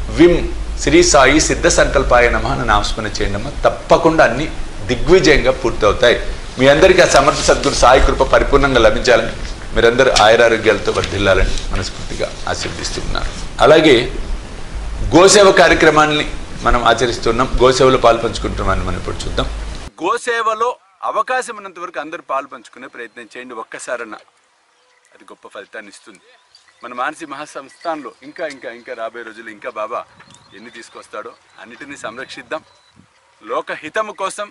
Vim Shri Sai సిద్ధ సంకల్పాయ నమ అని నామస్మరణ చేయండి అమ్మా తప్పకుండా అన్ని దిగ్విజయంగా పూర్తవుతాయి మీ అందరికీ ఆ సమర్థ సద్గురు సాయి కృప పరిపూర్ణంగా లభించాలని మీరందరూ ఆయురారోగ్యాలతో వర్ధిల్లాలని మనస్ఫూర్తిగా ఆశీర్దిస్తున్నాను అలాగే గోసేవ కార్యక్రమాన్ని మనం ఆచరిస్తున్నాం గోసేవలో పాలు పంచుకుంటున్నామని మనం ఇప్పుడు చూద్దాం గోసేవలో అవకాశం ఉన్నంత వరకు అందరూ పాలు పంచుకునే ప్రయత్నం చేయండి ఒక్కసారన్నా అది గొప్ప ఫలితాన్ని ఇస్తుంది మన మానసి మహాసంస్థానంలో ఇంకా ఇంకా ఇంకా రాబోయే రోజులు ఇంకా బాబా ఎన్ని తీసుకొస్తాడో అన్నిటినీ సంరక్షిద్దాం లోకహితము కోసం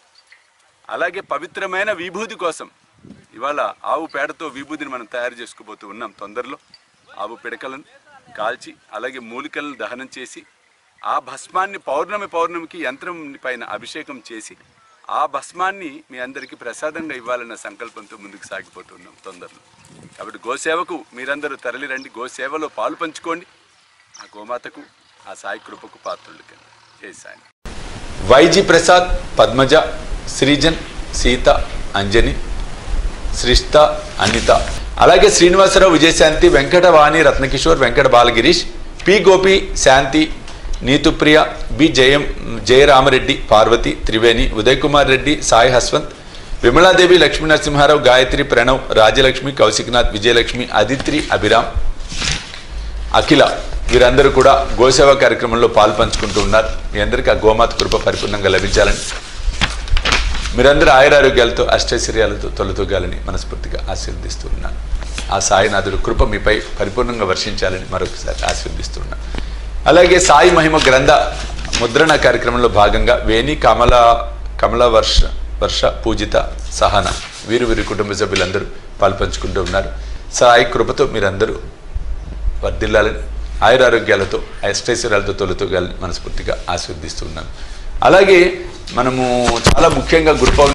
అలాగే పవిత్రమైన విభూతి కోసం ఇవాళ ఆవు పేడతో విభూతిని మనం తయారు చేసుకోబోతూ ఉన్నాం తొందరలో ఆవు పిడకలను కాల్చి అలాగే మూలికలను దహనం చేసి ఆ భస్మాన్ని పౌర్ణమి పౌర్ణమికి యంత్రం పైన అభిషేకం చేసి ఆ భస్మాన్ని మీ అందరికీ ప్రసాదంగా ఇవ్వాలన్న సంకల్పంతో ముందుకు సాగిపోతున్నాం తొందరలో కాబట్టి గోసేవకు మీరందరూ తరలిరండి గోసేవలో పాలు పంచుకోండి ఆ గోమాతకు ఆ సాయి కృపకు పాత్రులు జై సాయి వైజి ప్రసాద్ పద్మజ శ్రీజన్ సీత అంజని శ్రిష్ట అనిత అలాగే శ్రీనివాసరావు విజయశాంతి వెంకటవాణి రత్నకిషోర్ వెంకట బాలగిరీష్ పి గోపి శాంతి నీతుప్రియ బి జయం జయరామరెడ్డి పార్వతి త్రివేణి ఉదయ్ కుమార్ రెడ్డి సాయి హస్వంత్ విమలాదేవి లక్ష్మీ నరసింహారావు గాయత్రి ప్రణవ్ రాజలక్ష్మి కౌశిక్నాథ్ విజయలక్ష్మి అదిత్రి అభిరామ్ అఖిల వీరందరూ కూడా గోసేవ కార్యక్రమంలో పాలు పంచుకుంటూ ఉన్నారు మీ అందరికీ ఆ గోమాత కృప పరిపూర్ణంగా లభించాలని మీరందరూ ఆయురారోగ్యాలతో అష్టైశ్వర్యాలతో తొలతూగాలని మనస్ఫూర్తిగా ఆశీర్వదిస్తూ ఉన్నాను ఆ సాయినాథుడు కృప మీపై పరిపూర్ణంగా వర్షించాలని మరొకసారి ఆశీర్వదిస్తున్నాను అలాగే సాయి మహిమ గ్రంథ ముద్రణ కార్యక్రమంలో భాగంగా వేణి కమల కమల వర్ష వర్ష పూజిత సహన వీరు వీరి కుటుంబ సభ్యులందరూ పాల్పంచుకుంటూ ఉన్నారు సాయి కృపతో మీరందరూ వర్ధిల్లాలని ఆయురారోగ్యాలతో అష్టైశ్వర్యాలతో తొలతూగాలని మనస్ఫూర్తిగా ఆశీర్దిస్తున్నాను అలాగే మనము చాలా ముఖ్యంగా గురు పౌర్ణమి